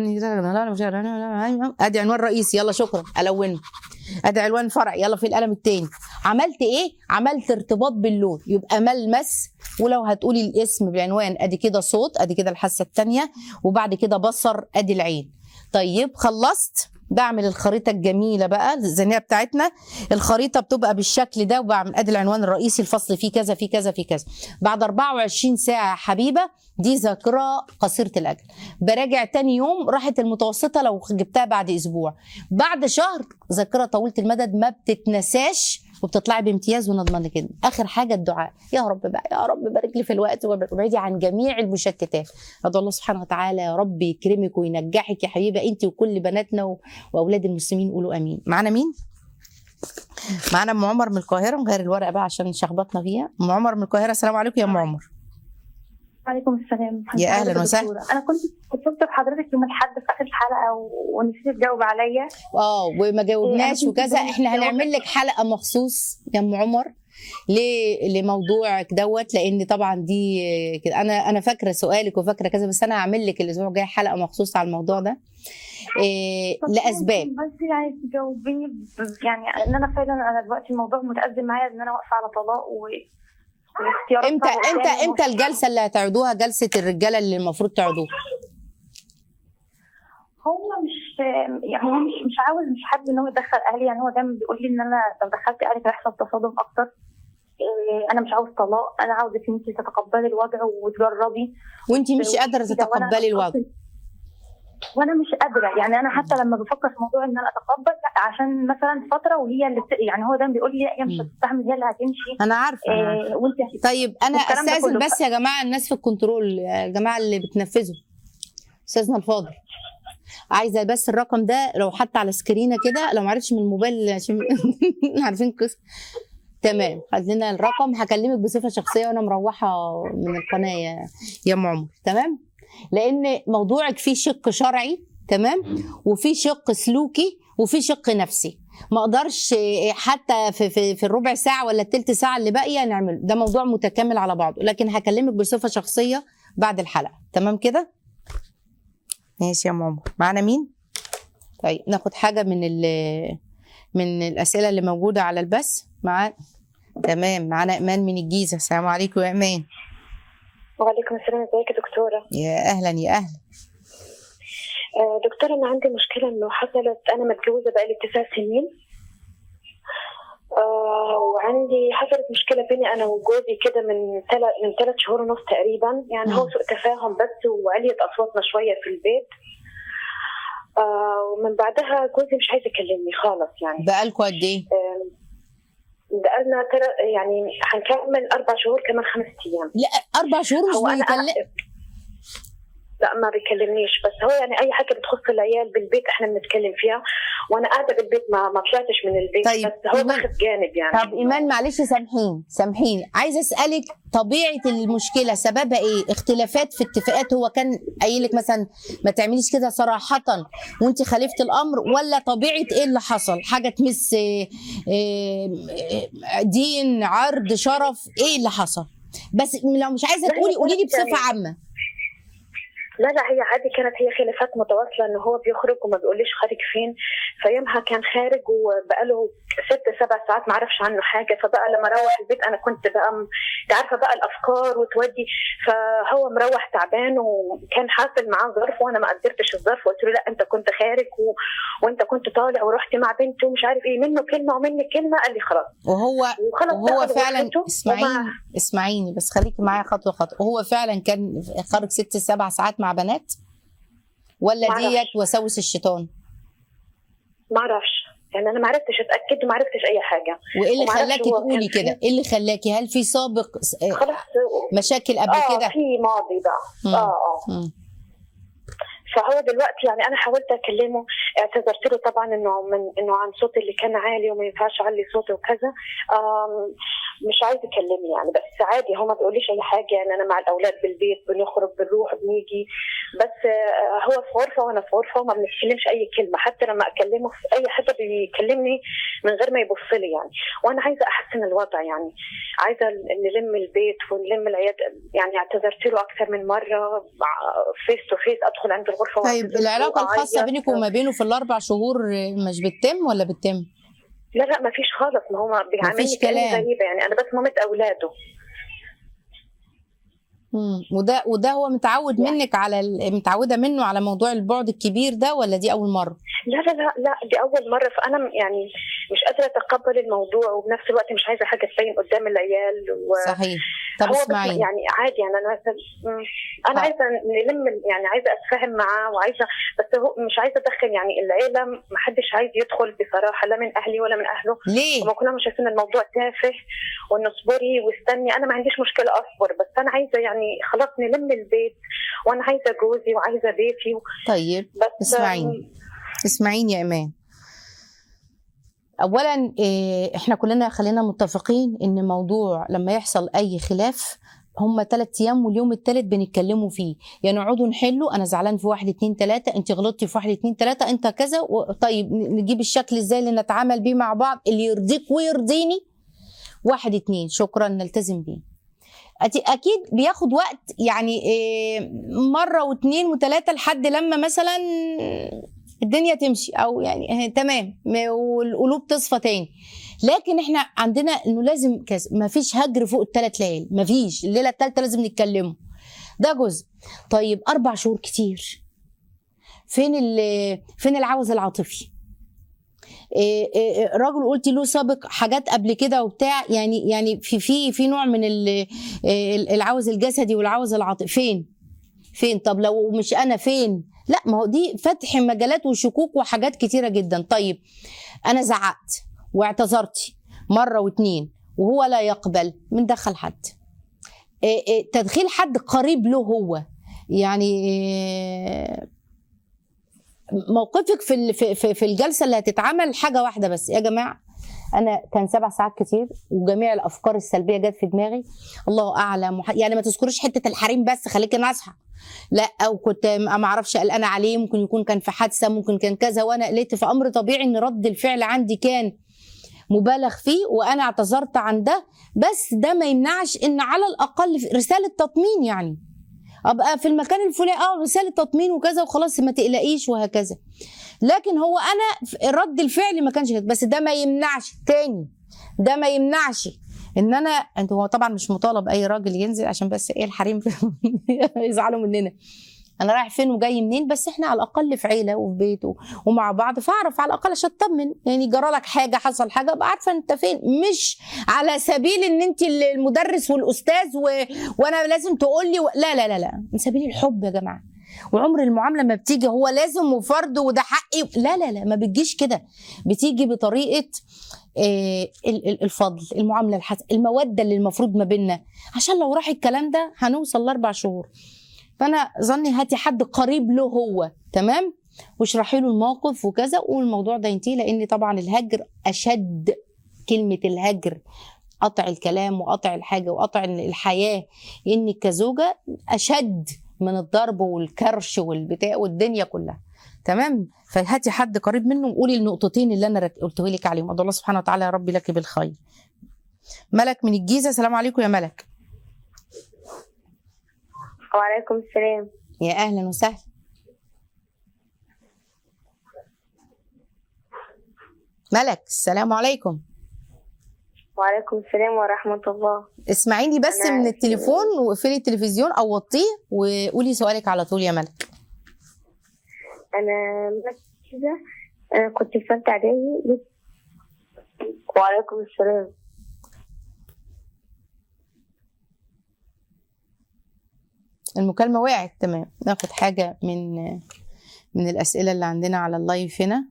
ادي عنوان رئيسي يلا شكرا الونه ادي عنوان فرع يلا في القلم التاني عملت ايه عملت ارتباط باللون يبقى ملمس ولو هتقولي الاسم بالعنوان ادي كده صوت ادي كده الحاسه التانية وبعد كده بصر ادي العين طيب خلصت بعمل الخريطة الجميلة بقى الزينية بتاعتنا الخريطة بتبقى بالشكل ده وبعمل ادي العنوان الرئيسي الفصل فيه كذا فيه كذا فيه كذا بعد 24 ساعة يا حبيبة دي ذاكرة قصيرة الأجل براجع تاني يوم راحت المتوسطة لو جبتها بعد أسبوع بعد شهر ذاكرة طويلة المدد ما بتتنساش وبتطلعي بامتياز ونضمن كده اخر حاجه الدعاء يا رب بقى يا رب بارك لي في الوقت وابعدي عن جميع المشتتات ادعو الله سبحانه وتعالى يا رب يكرمك وينجحك يا حبيبه انت وكل بناتنا و- واولاد المسلمين قولوا امين معانا مين معانا ام عمر من القاهره نغير الورقه بقى عشان شخبطنا فيها ام عمر من القاهره السلام عليكم يا ام عمر وعليكم السلام يا أهلاً حضرتك وسهلاً. دكتورة. انا كنت اتصلت بحضرتك يوم الاحد في اخر الحلقه و- ونسيت تجاوب عليا اه وما جاوبناش إيه، أنا كنت وكذا بقول احنا جواب- هنعمل لك حلقه مخصوص يا ام عمر ليه لموضوعك دوت لان طبعا دي كده انا انا فاكره سؤالك وفاكره كذا بس انا هعمل لك الاسبوع الجاي حلقه مخصوص على الموضوع ده إيه طب لاسباب ممكن بس عايز تجاوبيني ب- يعني ان انا فعلا انا دلوقتي الموضوع متأزم معايا ان انا واقفه على طلاق و والاختيارات امتى صعبة امتى قدامي امتى ومش- الجلسه اللي هتعودوها جلسه الرجاله اللي المفروض تعودوها هو مش يعني هو مش مش عاوز مش حابب ان هو يدخل اهلي يعني هو دايما بيقول لي ان انا لو دخلت اهلي هيحصل تصادم اكتر إيه، انا مش عاوز طلاق انا عاوزك انت تتقبلي الوضع وتجربي وانت مش قادره كده، وأنا تتقبلي الوضع وانا مش قادره يعني انا حتى لما بفكر في موضوع ان انا اتقبل لا عشان مثلا فتره وهي اللي بت... يعني هو دايما بيقول لي لا هي مش مم. هتستحمل هي اللي هتمشي انا عارفه أنا عارفة. إيه وانت هت- طيب انا والكلام ده استاذن كله. بس يا جماعه الناس في الكنترول يا جماعه اللي بتنفذوا استاذنا الفاضل عايزه بس الرقم ده لو حتى على سكرينه كده لو ما عرفتش من الموبايل عشان عارفين القصه تمام خد لنا الرقم هكلمك بصفه شخصيه وانا مروحه من القناه يا يا ام عمر تمام لان موضوعك فيه شق شرعي تمام وفي شق سلوكي وفي شق نفسي ما اقدرش حتى في في في الربع ساعه ولا التلت ساعه اللي باقيه نعمله ده موضوع متكامل على بعضه لكن هكلمك بصفه شخصيه بعد الحلقه تمام كده ماشي يا ماما معانا مين طيب ناخد حاجه من ال من الاسئله اللي موجوده على البث معانا تمام معانا ايمان من الجيزه السلام عليكم يا ايمان وعليكم السلام ازيك يا دكتورة يا اهلا يا اهلا آه، دكتورة أنا عندي مشكلة إنه حصلت أنا متجوزة بقالي تسع سنين آه وعندي حصلت مشكلة بيني أنا وجوزي كده من ثلاث من ثلاث شهور ونص تقريبا يعني هو مم. سوء تفاهم بس وعليت أصواتنا شوية في البيت آه ومن بعدها جوزي مش عايز يكلمني خالص يعني بقالكوا قد ايه آه بقالنا تل... يعني هنكمل أربع شهور كمان خمس أيام لا اربع شهور هو مش أنا بيكلم لا ما بيكلمنيش بس هو يعني اي حاجه بتخص العيال بالبيت احنا بنتكلم فيها وانا قاعده بالبيت ما ما طلعتش من البيت طيب، بس هو إيمان- باخد جانب يعني طب ايمان معلش سامحين سامحين عايزه اسالك طبيعه المشكله سببها ايه اختلافات في اتفاقات هو كان قايل لك مثلا ما تعمليش كده صراحه وانت خالفت الامر ولا طبيعه ايه اللي حصل حاجه تمس آه، آه، دين عرض شرف ايه اللي حصل بس لو مش عايزه لا، هي تقولي قولي لي كانت يعني- بصفه عامه لا لا هي عادي كانت هي خلافات متواصله انه هو بيخرج وما بيقوليش خارج فين فيومها كان خارج وبقاله ست سبع ساعات ما اعرفش عنه حاجه فبقى لما روح البيت انا كنت بقى م- انت عارفه بقى الافكار وتودي فهو مروح تعبان وكان حاصل معاه ظرف وانا ما قدرتش الظرف وقلت له لا انت كنت خارج و... وانت كنت طالع ورحت مع بنته ومش عارف ايه منه كلمه ومني كلمه قال لي خلاص وهو وخلاص وهو بقى فعلا وحدته اسمعيني وما- اسمعيني بس خليكي معايا خطوه خطوه هو فعلا كان خارج ست سبع ساعات مع بنات ولا معرفش. ديت وساوس الشيطان ما اعرفش يعني انا ما عرفتش اتاكد وما عرفتش اي حاجه وايه اللي ومعرفش خلاكي هو تقولي كان كده ايه اللي خلاكي هل في سابق آه، خلاص مشاكل قبل اه كده في ماضي بقى مم. اه اه مم. فهو دلوقتي يعني انا حاولت اكلمه اعتذرت له طبعا انه من انه عن صوتي اللي كان عالي وما ينفعش اعلي صوتي وكذا آم، مش عايز يكلمني يعني بس عادي هو ما بيقوليش اي حاجه يعني انا مع الاولاد بالبيت بنخرج بنروح بنيجي بس آه، هو في غرفه وانا في غرفه وما بنتكلمش اي كلمه حتى لما اكلمه في اي حاجه بيكلمني من غير ما يبص لي يعني وانا عايزه احسن الوضع يعني عايزه نلم البيت ونلم العياد يعني اعتذرت له اكثر من مره فيس تو فيس ادخل عند الغرفه طيب وأعتذر له العلاقه الخاصه وأعيط. بينك وما بينه في الاربع شهور آه، مش بتتم ولا بتتم لا لا ما فيش خالص ما هو بيعاملني مفيش كأني كلام. غريبه يعني انا بس مامة اولاده مم. وده وده هو متعود يعني. منك على ال- متعوده منه على موضوع البعد الكبير ده ولا دي اول مره لا لا لا لا دي اول مره فانا م- يعني مش قادره اتقبل الموضوع وبنفس الوقت مش عايزه حاجه تبين قدام العيال و... صحيح طب هو بس اسمعيني يعني عادي يعني انا مثلا مم، انا آه. عايزه نلم يعني عايزه اتفاهم معاه وعايزه بس هو مش عايزه ادخل يعني العيله ما حدش عايز يدخل بصراحه لا من اهلي ولا من اهله ليه هما كلهم شايفين الموضوع تافه وان اصبري واستني انا ما عنديش مشكله اصبر بس انا عايزه يعني خلاص نلم البيت وانا عايزه جوزي وعايزه بيتي طيب بس اسمعيني اسمعيني يا ايمان اولا إيه، احنا كلنا خلينا متفقين ان موضوع لما يحصل اي خلاف هم ثلاث ايام واليوم الثالث بنتكلموا فيه يا نقعدوا نحلوا انا زعلان في واحد اتنين تلاته انت غلطتي في واحد اتنين تلاته انت كذا و... طيب ن- نجيب الشكل ازاي اللي نتعامل بيه مع بعض اللي يرضيك ويرضيني واحد اتنين شكرا نلتزم بيه أتي- اكيد بياخد وقت يعني إيه، مره واتنين وتلاته لحد لما مثلا الدنيا تمشي او يعني آه، تمام م- والقلوب تصفى تاني لكن احنا عندنا انه لازم كذا ما فيش هجر فوق الثلاث ليالي ما فيش الليله الثالثه لازم نتكلموا ده جزء طيب اربع شهور كتير فين ال- فين العوز العاطفي إيه إيه راجل قلتي له سابق حاجات قبل كده وبتاع يعني يعني في في في نوع من ال- إيه العوز الجسدي والعوز العاطفي فين فين طب لو مش انا فين لا ما هو دي فتح مجالات وشكوك وحاجات كتيره جدا طيب انا زعقت واعتذرتي مره واتنين وهو لا يقبل من دخل حد إيه إيه تدخيل حد قريب له هو يعني إيه موقفك في ال- في في- في الجلسه اللي هتتعمل حاجه واحده بس يا جماعه انا كان سبع ساعات كتير وجميع الافكار السلبيه جت في دماغي الله اعلم وح... يعني ما تذكريش حته الحريم بس خليكي ناصحه لا او كنت ما ما اعرفش قلقانه عليه ممكن يكون كان في حادثه ممكن كان كذا وانا قلقت فامر طبيعي ان رد الفعل عندي كان مبالغ فيه وانا اعتذرت عن ده بس ده ما يمنعش ان على الاقل في رساله تطمين يعني ابقى في المكان الفلاني اه رساله تطمين وكذا وخلاص ما تقلقيش وهكذا لكن هو انا ف- رد الفعل ما كانش كده بس ده ما يمنعش تاني ده ما يمنعش ان انا انت هو طبعا مش مطالب اي راجل ينزل عشان بس ايه الحريم يزعلوا مننا انا رايح فين وجاي منين بس احنا على الاقل في عيله وفي بيت و- ومع بعض فاعرف على الاقل عشان اطمن يعني جرى لك حاجه حصل حاجه ابقى عارفه انت فين مش على سبيل ان انت المدرس والاستاذ و... وانا لازم تقول لي و... لا لا لا لا من سبيل الحب يا جماعه وعمر المعامله ما بتيجي هو لازم وفرض وده حقي لا لا لا ما بتجيش كده بتيجي بطريقه آه، ال- ال- الفضل المعامله الحسنه الموده اللي المفروض ما بيننا عشان لو راح الكلام ده هنوصل لاربع شهور فانا ظني هاتي حد قريب له هو تمام واشرحي له الموقف وكذا والموضوع ده ينتهي لان طبعا الهجر اشد كلمه الهجر قطع الكلام وقطع الحاجه وقطع الحياه انك كزوجه اشد من الضرب والكرش والبتاع والدنيا كلها تمام فهاتي حد قريب منه وقولي النقطتين اللي انا رك- قلته لك عليهم ادعو الله سبحانه وتعالى يا رب لك بالخير ملك من الجيزه السلام عليكم يا ملك وعليكم السلام يا اهلا وسهلا ملك السلام عليكم وعليكم السلام ورحمة الله اسمعيني بس أنا- من التليفون واقفلي التلفزيون او وطيه وقولي سؤالك على طول يا ملك أنا مركزة أنا كنت في ثالثة إعدادي وعليكم السلام المكالمة وقعت تمام ناخد حاجة من من الأسئلة اللي عندنا على اللايف هنا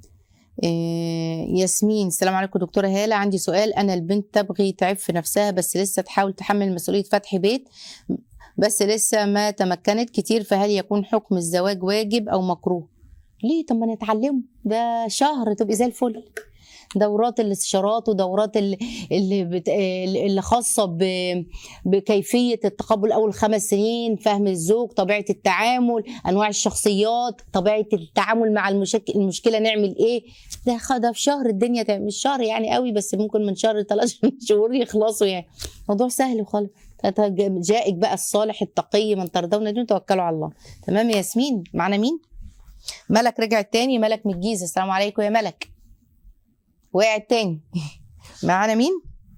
إيه، ياسمين السلام عليكم دكتورة هالة عندي سؤال أنا البنت تبغي تعب في نفسها بس لسه تحاول تحمل مسؤولية فتح بيت بس لسه ما تمكنت كتير فهل يكون حكم الزواج واجب أو مكروه ليه طب ما نتعلمه ده شهر تبقي زي الفل دورات الاستشارات ودورات ال- اللي بت... اللي خاصه ب... بكيفيه التقبل اول خمس سنين فهم الزوج طبيعه التعامل انواع الشخصيات طبيعه التعامل مع المشك... المشكله نعمل ايه ده خ- ده في شهر الدنيا تعمل. مش شهر يعني قوي بس ممكن من شهر ثلاث شهور يخلصوا يعني موضوع سهل وخالص تت- جائك بقى الصالح التقي من ترضون دون توكلوا على الله تمام يا ياسمين معنا مين ملك رجعت تاني ملك من الجيزه السلام عليكم يا ملك وقعت تاني معانا مين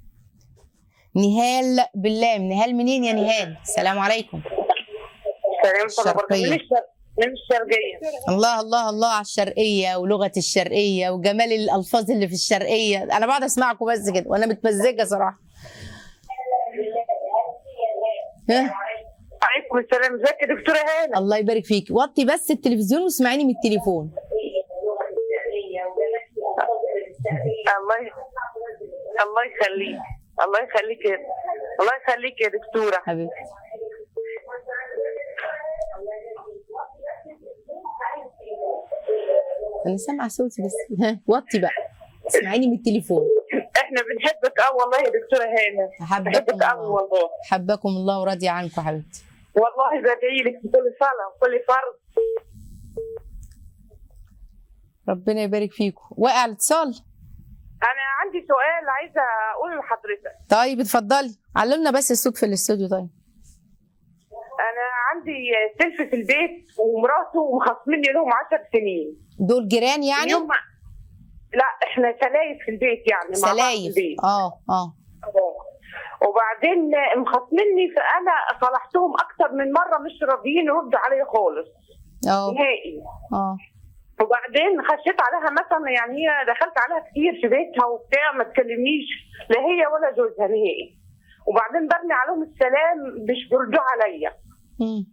نهال باللام نهال منين يا نهال السلام عليكم سلام الشرقية. من الشر- من الشرقية الله الله الله على الشرقيه ولغه الشرقيه وجمال الالفاظ اللي في الشرقيه انا بقعد اسمعكم بس كده وانا متمزجه صراحه ها؟ عليكم السلام ازيك يا دكتورة هانة الله يبارك فيك وطي بس التلفزيون واسمعيني من التليفون الله ي- الله يخليك الله يخليك يا الله يخليك يا دكتورة حبيبتي انا سامعه صوتي بس ها وطي بقى اسمعيني من التليفون احنا بنحبك اه والله يا دكتورة هانة حبكم بنحبك قوي الله والله حبكم الله وراضي عنكم حبيبتي والله بدعي لك في كل صلاة وكل فرض ربنا يبارك فيكم وقع الاتصال انا عندي سؤال عايزة اقوله لحضرتك طيب اتفضلي علمنا بس الصوت في الاستوديو طيب انا عندي سلف في البيت ومراته مخاصميني لهم 10 سنين دول جيران يعني اليوم لا احنا سلايف في البيت يعني مع بعض في سلايف البيت اه اه وبعدين مخاصميني فانا صالحتهم اكتر من مره مش راضيين يردوا عليا خالص اه نهائي اه وبعدين خشيت عليها مثلا يعني هي دخلت عليها كتير في بيتها وبتاع ما تكلمنيش لا هي ولا جوزها نهائي وبعدين برمي عليهم السلام مش بيردوا عليا مم.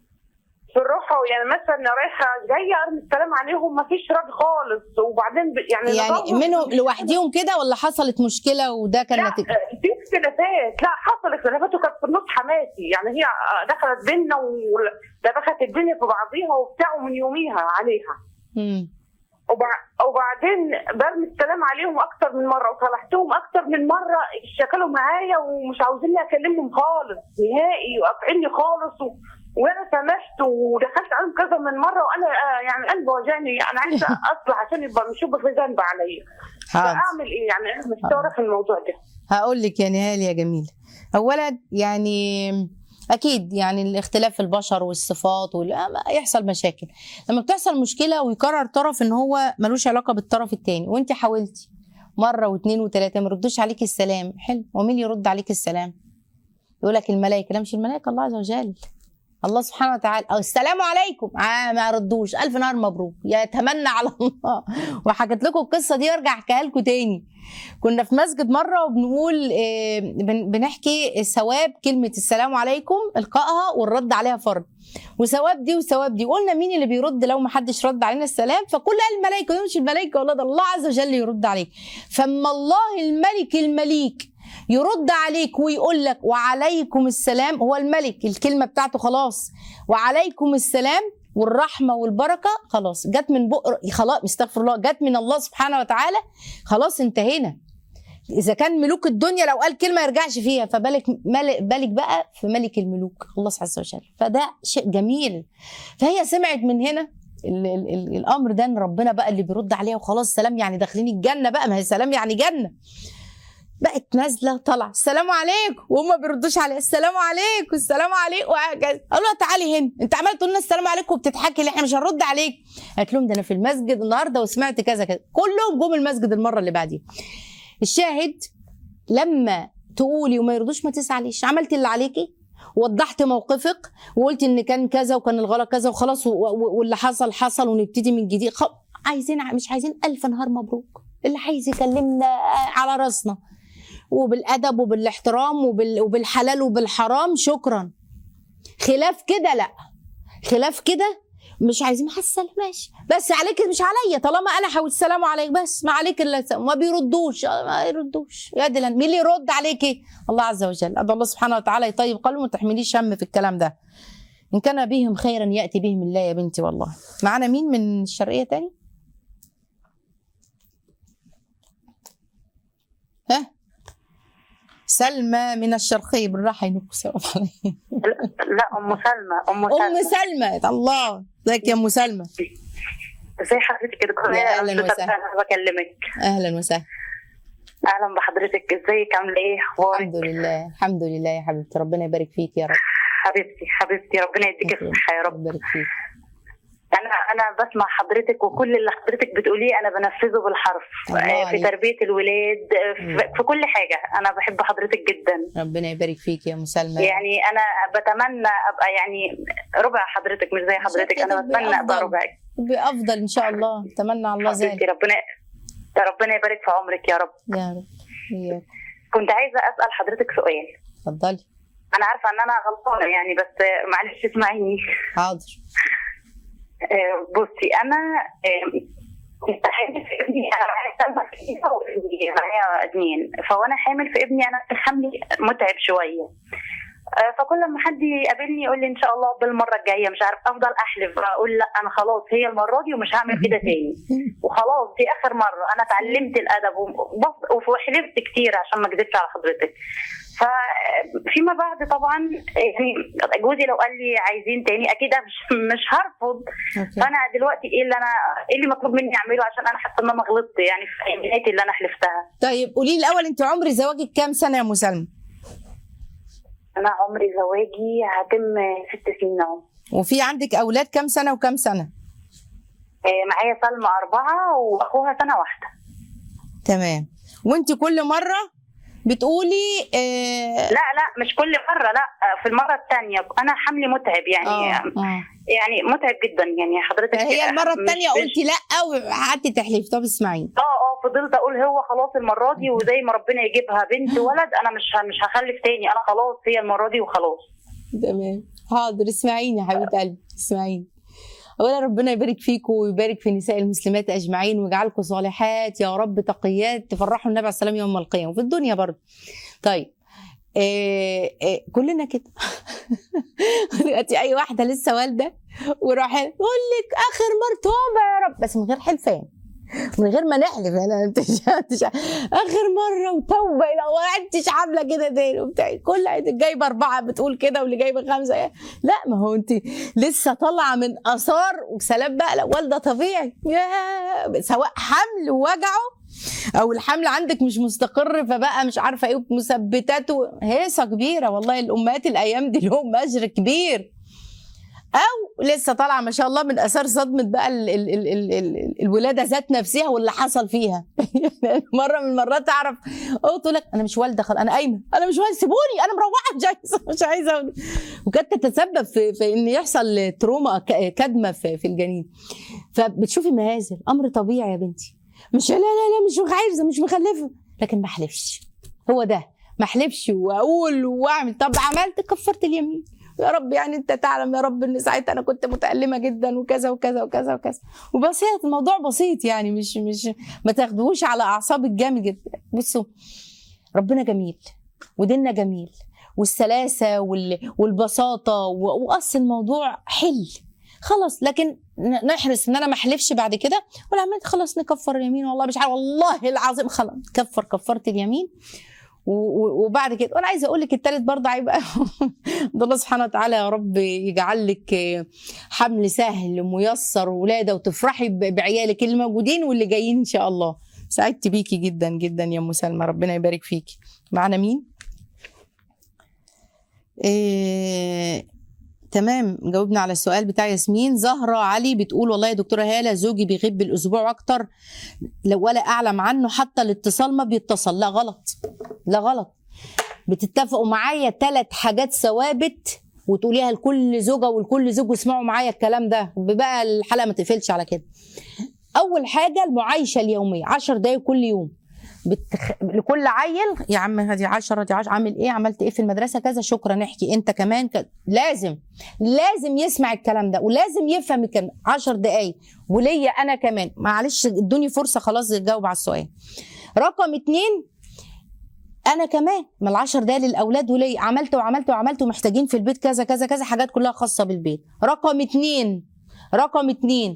في الروحه يعني مثلا رايحه جايه ارمي السلام عليهم ما فيش رد خالص وبعدين ب... يعني يعني نظامهم- منهم لوحديهم كده ولا حصلت مشكله وده كان لا نتيجه في اختلافات لا حصل اختلافات وكانت في النص حماسي يعني هي دخلت بينا ودبخت الدنيا في بعضيها وبتاع ومن يوميها عليها مم. وبع- وبعدين برمي السلام عليهم اكتر من مره وصالحتهم اكتر من مره اشتكلوا معايا ومش عاوزيني اكلمهم خالص نهائي وقاطعيني خالص و... وانا سامحت ودخلت عليهم كذا من مره وانا آه، يعني قلبي وجعني انا عايزه اصلح عشان يبقى مش يبقى في ذنب عليا حاضر فاعمل ايه يعني انا محتاره في الموضوع ده هقول لك يا نهال يا جميله اولا يعني اكيد يعني الاختلاف في البشر والصفات وال- ما يحصل مشاكل لما بتحصل مشكله ويقرر طرف ان هو ملوش علاقه بالطرف التاني وانت حاولتي مره واثنين وثلاثه ما يردوش عليك السلام حلو ومين يرد عليك السلام يقول لك الملائكه لا مش الملائكه الله عز وجل الله سبحانه وتعالى أو السلام عليكم آه ما ردوش الف نهار مبروك يتمنى على الله وحكيت لكم القصه دي وارجع احكيها لكم تاني كنا في مسجد مره وبنقول آه، بن- بنحكي ثواب كلمه السلام عليكم القائها والرد عليها فرض وثواب دي وثواب دي قلنا مين اللي بيرد لو ما حدش رد علينا السلام فكل قال الملائكه دول مش الملائكه والله ده الله عز وجل يرد عليك فاما الله الملك المليك يرد عليك ويقول لك وعليكم السلام هو الملك الكلمه بتاعته خلاص وعليكم السلام والرحمه والبركه خلاص جت من بق خلاص استغفر الله جت من الله سبحانه وتعالى خلاص انتهينا اذا كان ملوك الدنيا لو قال كلمه يرجعش فيها فبالك ملك بالك بقى في ملك الملوك الله عز وجل فده شيء جميل فهي سمعت من هنا ال ال ال الامر ده ان ربنا بقى اللي بيرد عليها وخلاص سلام يعني داخلين الجنه بقى ما هي سلام يعني جنه بقت نازله طالعه السلام عليكم وهم ما بيردوش عليها السلام عليكم السلام عليكم وهكذا قالوا لها تعالي هنا انت عماله تقول لنا السلام عليكم وبتضحكي ليه احنا مش هنرد عليك قالت لهم ده انا في المسجد النهارده وسمعت كذا كذا كلهم جم المسجد المره اللي بعديها الشاهد لما تقولي وما يرضوش ما تزعليش عملتي اللي عليكي وضحت موقفك وقلت ان كان كذا وكان الغلط كذا وخلاص و- و- واللي حصل حصل ونبتدي من جديد خ... عايزين مش عايزين الف نهار مبروك اللي عايز يكلمنا على راسنا وبالادب وبالاحترام وبال... وبالحلال وبالحرام شكرا خلاف كده لا خلاف كده مش عايزين حسن ماشي بس عليك مش عليا طالما انا حاول السلام عليك بس ما عليك الا السلام. ما بيردوش ما يردوش يا دلان مين اللي يرد عليكي الله عز وجل ادعو الله سبحانه وتعالى يطيب قلبه وما تحمليش هم في الكلام ده ان كان بهم خيرا ياتي بهم الله يا بنتي والله معانا مين من الشرقيه تاني ها سلمى من الشرقيه بالراحه ينكوا سوا عليا لا ام سلمى ام ام سلمى سلمى الله ازيك يا ام سلمى ازي حضرتك كده كل يا أهلاً أنا وسهلاً. أنا بكلمك اهلا وسهلا اهلا بحضرتك ازيك عامله ايه اخبارك الحمد لله الحمد لله يا حبيبتي ربنا يبارك فيك يا رب حبيبتي حبيبتي ربنا يديك الصحه يا رب يبارك فيك انا انا بسمع حضرتك وكل اللي حضرتك بتقوليه انا بنفذه بالحرف الله آه، في عليك. تربيه الولاد آه، مم. في, في كل حاجه انا بحب حضرتك جدا ربنا يبارك فيك يا ام سلمى يعني انا بتمنى ابقى يعني ربع حضرتك مش زي حضرتك انا شكراً، بتمنى ابقى بأفضل. ربعك بافضل ان شاء الله اتمنى على الله حبيبتي ذلك ربنا ربنا يبارك في عمرك يا رب يا رب إياك. كنت عايزه اسال حضرتك سؤال اتفضلي انا عارفه ان انا غلطانه يعني بس آه، معلش اسمعيني حاضر آه، بصي انا آه، كنت حامل في ابني انا معايا سلمى كبيره وابني معايا اتنين فوانا حامل في ابني انا حملي متعب شويه آه، فكل ما حد يقابلني يقول لي ان شاء الله بالمره الجايه مش عارف افضل احلف اقول لا انا خلاص هي المره دي ومش هعمل كده تاني وخلاص دي اخر مره انا اتعلمت الادب وبص- وحلفت كتير عشان ما اكذبش على حضرتك ففيما بعد طبعا يعني جوزي لو قال لي عايزين تاني اكيد أنا مش مش هرفض اوكي فانا دلوقتي ايه اللي انا ايه اللي مطلوب مني اعمله عشان انا حاسه ان انا غلطت يعني في ايماناتي اللي انا حلفتها طيب قولي لي الاول انت عمر زواجك كام سنه يا ام سلمى انا عمري زواجي هتم ست سنين اهو وفي عندك اولاد كام سنه وكام سنه آه، معايا سلمى اربعه واخوها سنه واحده تمام وانت كل مره بتقولي آه لا لا مش كل مره لا في المره الثانيه انا حملي متعب يعني اه اه يعني متعب جدا يعني حضرتك يعني هي المره مش- الثانيه مش- قلتي لا وقعدتي تحلفي طب اسمعيني اه اه فضلت اقول هو خلاص المره دي وزي ما ربنا يجيبها بنت ولد انا مش ه- مش هخلف تاني انا خلاص هي المره دي وخلاص تمام حاضر اسمعيني يا حبيبه قلبي اسمعيني اولا ربنا يبارك فيكم ويبارك في نساء المسلمات اجمعين ويجعلكم صالحات يا رب تقيات تفرحوا النبي عليه السلام يوم القيامه وفي الدنيا برضه طيب إيه إيه كلنا كده دلوقتي اي واحده لسه والده وراح تقول لك اخر مره توبه يا رب بس من غير حلفان من غير ما نحلف انا انت انت اخر مره وتوبه لو ما انتش عامله كده تاني وبتاع كل عيد جايبه اربعه بتقول كده واللي جايبه خمسه لا ما هو انت لسه طالعه من اثار وسلام بقى لو والده طبيعي يا سواء حمل ووجعه او الحمل عندك مش مستقر فبقى مش عارفه ايه مثبتاته هيصه كبيره والله الامهات الايام دي لهم اجر كبير او لسه طالعه ما شاء الله من اثار صدمه بقى ال ال ال ال ال الولاده ذات نفسها واللي حصل فيها يعني مره من المرات اعرف او تقول لك انا مش والده خلاص انا قايمه انا مش والده سيبوني انا مروحه مش عايزه مش عايزه أقول. وكانت تتسبب في, في ان يحصل تروما ك- كدمه في, في الجنين فبتشوفي مهازل امر طبيعي يا بنتي مش لا لا لا مش عايزه مش مخلفه لكن ما احلفش هو ده ما احلفش واقول واعمل طب عملت كفرت اليمين يا رب يعني انت تعلم يا رب ان ساعتها انا كنت متألمة جدا وكذا وكذا وكذا وكذا وبسيط الموضوع بسيط يعني مش مش ما تاخدوش على اعصابك جامد جدا بصوا ربنا جميل وديننا جميل والسلاسة وال... والبساطة و... وأصل الموضوع حل خلاص لكن ن- نحرص ان انا ما احلفش بعد كده ولا عملت خلاص نكفر اليمين والله مش عارف والله العظيم خلاص كفر كفرت اليمين و- و- وبعد كده وانا عايزه اقول لك التالت برضه هيبقى ده الله سبحانه وتعالى يا رب يجعل لك حمل سهل ميسر ولاده وتفرحي ب- بعيالك اللي موجودين واللي جايين ان شاء الله سعدت بيكي جدا جدا يا ام سلمى ربنا يبارك فيكي معانا مين إيه تمام جاوبنا على السؤال بتاع ياسمين زهرة علي بتقول والله يا دكتورة هالة زوجي بيغيب بالأسبوع أكتر لو ولا أعلم عنه حتى الاتصال ما بيتصل لا غلط لا غلط بتتفقوا معايا ثلاث حاجات ثوابت وتقوليها لكل زوجة ولكل زوج واسمعوا معايا الكلام ده بقى الحلقة ما تقفلش على كده أول حاجة المعايشة اليومية 10 دقايق كل يوم بتخ... لكل عيل يا عم هذه 10 دي 10 عامل ايه عملت ايه في المدرسه كذا شكرا نحكي انت كمان ك... لازم لازم يسمع الكلام ده ولازم يفهم الكلام 10 دقايق وليا انا كمان معلش ادوني فرصه خلاص تجاوب على السؤال رقم اتنين انا كمان ما العشر دقايق للاولاد وليا عملت وعملت وعملت ومحتاجين في البيت كذا كذا كذا حاجات كلها خاصه بالبيت رقم اتنين رقم اتنين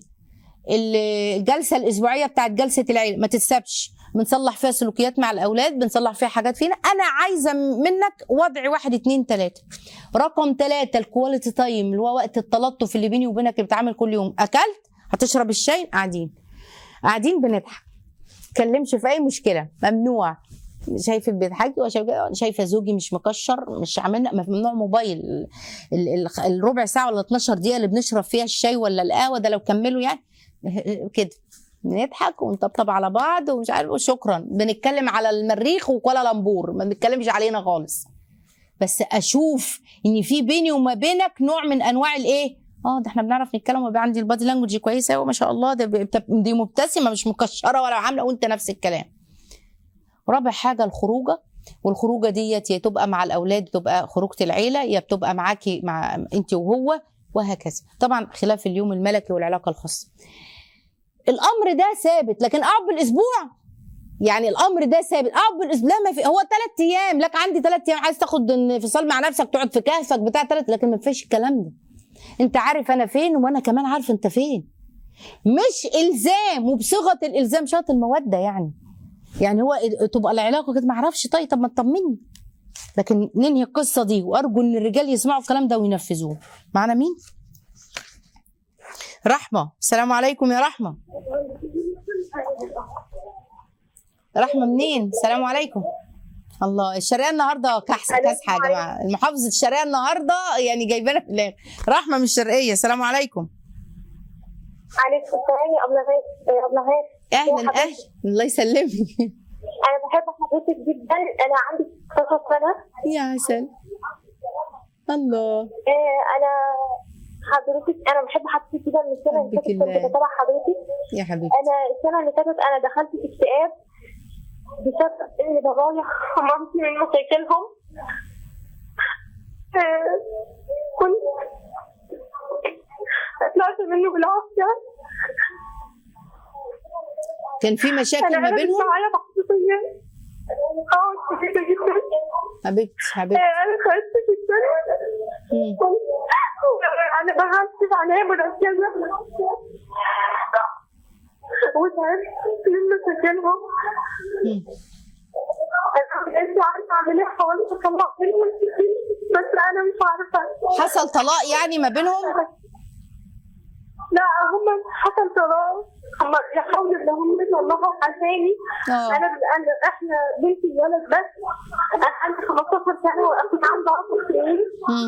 الجلسه الاسبوعيه بتاعت جلسه العيله ما تتسابش بنصلح فيها سلوكيات مع الاولاد بنصلح فيها حاجات فينا انا عايزه منك وضع واحد اتنين تلاته رقم ثلاثة الكواليتي تايم اللي هو وقت التلطف اللي بيني وبينك اللي بتعامل كل يوم اكلت هتشرب الشاي قاعدين قاعدين بنضحك تكلمش في اي مشكله ممنوع شايفه بيضحكي وشايفه شايفه زوجي مش مكشر مش عاملنا ممنوع موبايل ال- ال- الربع ساعه ولا 12 دقيقه اللي بنشرب فيها الشاي ولا القهوه ده لو كملوا يعني كده بنضحك ونطبطب على بعض ومش عارف وشكرا بنتكلم على المريخ وكوالالمبور ما بنتكلمش علينا خالص بس اشوف ان في بيني وما بينك نوع من انواع الايه اه ده احنا بنعرف نتكلم وبقى عندي البادي لانجوج كويسه قوي ما شاء الله ده بت- دي مبتسمه مش مكشره ولا عامله وانت نفس الكلام رابع حاجه الخروجه والخروجه ديت يا تبقى مع الاولاد تبقى خروجه العيله يا بتبقى معاكي مع انت وهو وهكذا طبعا خلاف اليوم الملكي والعلاقه الخاصه الامر ده ثابت لكن اقعد بالاسبوع يعني الامر ده ثابت اقعد بالاسبوع لا ما في هو ثلاث ايام لك عندي ثلاث ايام عايز تاخد انفصال مع نفسك تقعد في كهفك بتاع ثلاث لكن ما فيش الكلام ده انت عارف انا فين وانا كمان عارف انت فين مش الزام وبصيغه الالزام شرط الموده يعني يعني هو تبقى العلاقه كده ما اعرفش طيب طب ما تطمني لكن ننهي القصه دي وارجو ان الرجال يسمعوا الكلام ده وينفذوه معنا مين رحمه السلام عليكم يا رحمه رحمه منين السلام عليكم الله الشرقيه النهارده كحسه كاسحه يا جماعه المحافظه الشرقيه النهارده يعني جايبانا في الاخر رحمه من الشرقيه السلام عليكم عليكم السلام يا ابله غيث يا ابله غيث اهلا اهلا الله يسلمك انا بحب حضرتك جدا انا عندي 16 سنه يا عسل الله آه، انا حضرتك انا بحب حضرتك كده من السنه اللي حبك فاتت كنت الله. بتابع حضرتك يا حبيبتي انا السنه اللي فاتت انا دخلت في اكتئاب بسبب ان بابايا ومامتي من مشاكلهم آه، كنت طلعت منه بالعافيه كان في مشاكل انا ما قلبت بينهم معايا بحثيا اه كتير جدا حبيبتي حبيبتي آه، انا خرجت جدا مم. انا بحثت عليها مركزه وتعبت من مشاكلهم مم. انا مش عارفه اعمل ايه حاولت اطلع منهم بس انا مش عارفه حصل طلاق يعني ما بينهم لا هم حصل طلاق هم يحاولوا ان هم يطلعوا عشاني اه انا انا احنا بنتي ولد بس انا عندي 15 سنه واخوي عنده 10 سنين مم.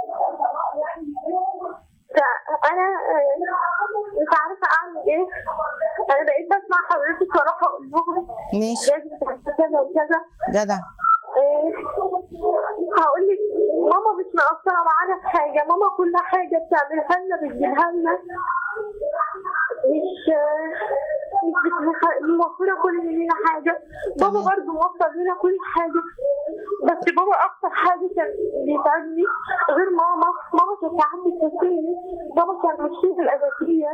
فانا آه، مش عارفه اعمل ايه انا بقيت بسمع حضرتك صراحه اقول لهم ماشي لازم تعمل كذا وكذا جدع آه، هقول لك ماما مش مقصره معانا في حاجه ماما كل حاجه بتعملها لنا بتجيبها لنا مش آه، مش بتخ- موفره كل لينا حاجه بابا تمام. برضه موفر لنا كل حاجه بس بابا اكتر حاجه كان بيساعدني غير ماما ماما كانت عندي تسيني بابا كان مشكلة الأساسية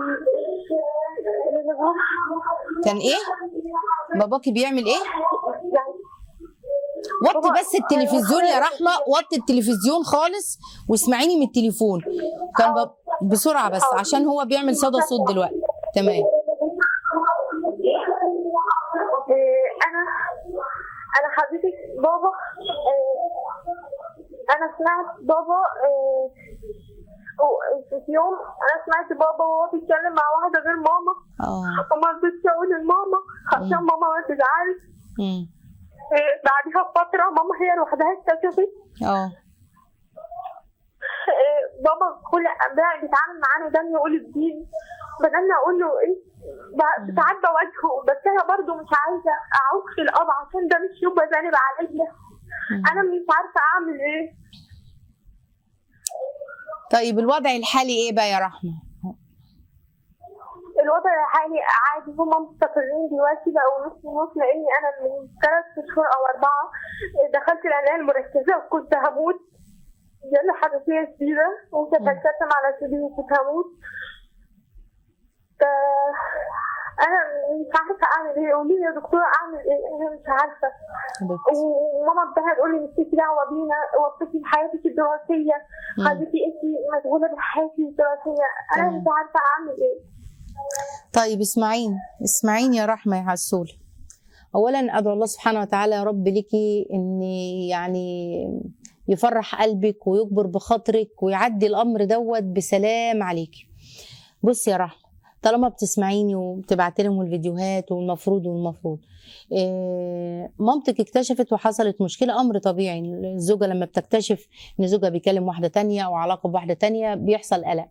كان ايه باباكي بيعمل ايه يعني وطي بس التلفزيون يا رحمه وطي التلفزيون خالص واسمعيني من التليفون كان باب... بسرعه بس عشان هو بيعمل صدى صوت دلوقتي تمام آه، انا انا حضرتك بابا آه، انا سمعت بابا آه، و- في يوم انا سمعت بابا وهو بيتكلم مع واحده غير ماما اه وما رضيتش اقول لماما عشان ماما ما تزعلش مم. آه، بعدها بفتره ماما هي لوحدها اكتشفت اه آه، بابا كل بقى بيتعامل معانا دم يقول الدين بدلنا اقول له ايه ب- ساعات بواجهه بس انا برضو مش عايزه اعوق في الاب عشان ده مش يبقى ذنب عليا انا مش عارفه اعمل ايه طيب الوضع الحالي ايه بقى يا رحمه الوضع الحالي عادي هما مستقرين دلوقتي بقوا نص نص لاني انا من ثلاث شهور او اربعه دخلت العنايه المركزه وكنت هموت جالي حساسيه شديده وتكتم على صدري وكنت هموت ف انا مش عارفه اعمل ايه قولي لي يا دكتوره اعمل ايه انا مش عارفه حبيبتي وماما بتاعها تقول لي مالكيش دعوه بينا وقفتي بحياتك الدراسيه مم. خليكي انت مشغوله بحياتي الدراسيه انا تمام. مش عارفه اعمل ايه طيب اسمعيني اسمعيني يا رحمه يا عسول اولا ادعو الله سبحانه وتعالى يا رب ليكي ان يعني يفرح قلبك ويكبر بخاطرك ويعدي الامر دوت بسلام عليكي بصي يا رحمه طالما بتسمعيني وبتبعتي لهم الفيديوهات والمفروض والمفروض إيه مامتك اكتشفت وحصلت مشكله امر طبيعي الزوجه لما بتكتشف ان زوجها بيكلم واحده تانية او علاقه بواحده تانية بيحصل قلق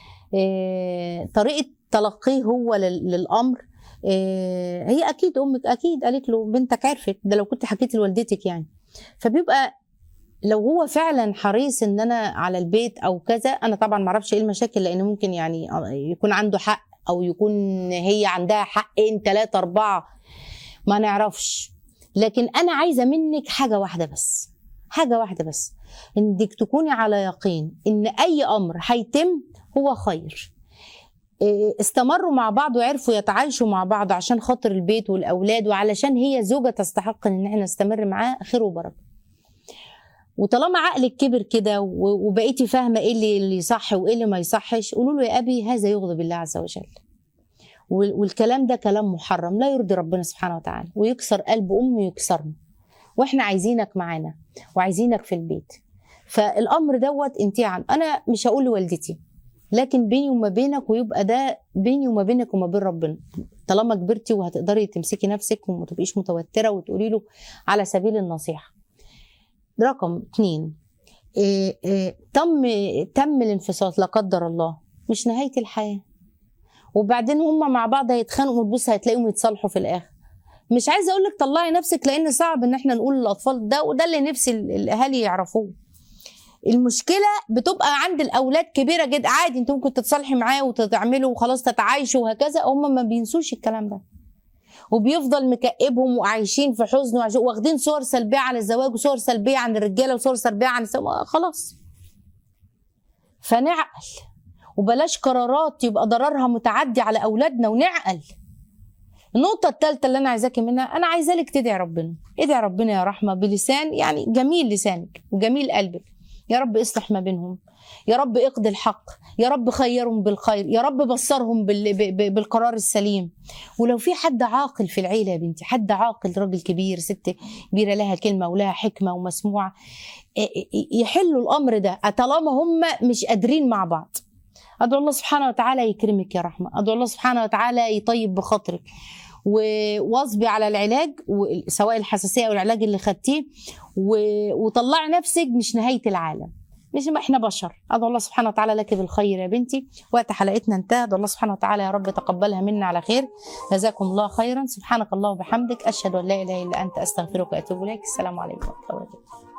إيه طريقه تلقيه هو لل- للامر إيه هي اكيد امك اكيد قالت له بنتك عرفت ده لو كنت حكيت لوالدتك يعني فبيبقى لو هو فعلا حريص ان انا على البيت او كذا انا طبعا ما اعرفش ايه المشاكل لان ممكن يعني يكون عنده حق او يكون هي عندها حقين ثلاثة أربعة ما نعرفش لكن أنا عايزة منك حاجة واحدة بس حاجة واحدة بس إنك تكوني على يقين إن أي أمر هيتم هو خير إيه، استمروا مع بعض وعرفوا يتعايشوا مع بعض عشان خاطر البيت والأولاد وعلشان هي زوجة تستحق إن احنا نستمر معاه خير وبركة وطالما عقلك كبر كده و- وبقيتي فاهمه ايه اللي اللي يصح وايه اللي ما يصحش قولوا له يا ابي هذا يغضب الله عز وجل وال- والكلام ده كلام محرم لا يرضي ربنا سبحانه وتعالى ويكسر قلب امي ويكسرنا واحنا عايزينك معانا وعايزينك في البيت فالامر دوت انت عن انا مش هقول لوالدتي لكن بيني وما بينك ويبقى ده بيني وما بينك وما بين ربنا طالما كبرتي وهتقدري تمسكي نفسك وما تبقيش متوتره وتقولي له على سبيل النصيحه رقم اتنين إيه إيه تم تم الانفصال لا قدر الله مش نهايه الحياه وبعدين هم مع بعض هيتخانقوا وتبص هتلاقيهم يتصالحوا في الاخر مش عايزه اقول لك طلعي نفسك لان صعب ان احنا نقول للاطفال ده وده اللي نفسي ال- الاهالي يعرفوه المشكله بتبقى عند الاولاد كبيره جدا عادي انت ممكن تتصالحي معاه وتعملوا وخلاص تتعايشوا وهكذا هم ما بينسوش الكلام ده وبيفضل مكئبهم وعايشين في حزن وعايشين واخدين صور سلبيه عن الزواج وصور سلبيه عن الرجاله وصور سلبيه عن السوا... خلاص فنعقل وبلاش قرارات يبقى ضررها متعدي على اولادنا ونعقل النقطة الثالثة اللي أنا عايزاكي منها أنا عايزالك تدعي ربنا ادعي ربنا يا رحمة بلسان يعني جميل لسانك وجميل قلبك يا رب اصلح ما بينهم يا رب اقضي الحق يا رب خيرهم بالخير يا رب بصرهم بال... ب... ب... بالقرار السليم ولو في حد عاقل في العيلة يا بنتي حد عاقل راجل كبير ست كبيرة لها كلمة ولها حكمة ومسموعة يحلوا الأمر ده طالما هم مش قادرين مع بعض ادعو الله سبحانه وتعالى يكرمك يا رحمه ادعو الله سبحانه وتعالى يطيب بخاطرك و- واصبي على العلاج و- سواء الحساسيه او العلاج اللي خدتيه و- وطلعي نفسك مش نهايه العالم مش ما احنا بشر ادعو الله سبحانه وتعالى لك بالخير يا بنتي وقت حلقتنا انتهى ادعو الله سبحانه وتعالى يا رب تقبلها منا على خير جزاكم الله خيرا سبحانك الله وبحمدك اشهد ان لا اله الا انت استغفرك واتوب اليك السلام عليكم ورحمه الله وبركاته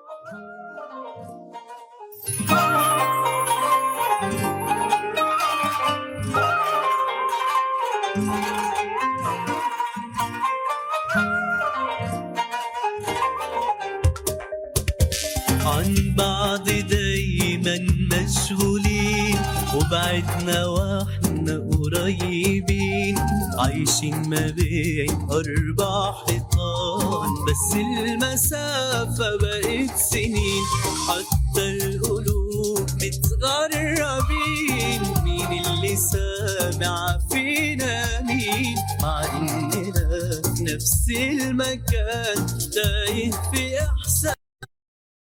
عن بعض دايما مشغولين وبعدنا واحنا قريبين عايشين ما بين أربع حيطان بس المسافة بقت سنين حتى القلوب متغربين مين اللي سامع فينا مين مع إننا في نفس المكان تايه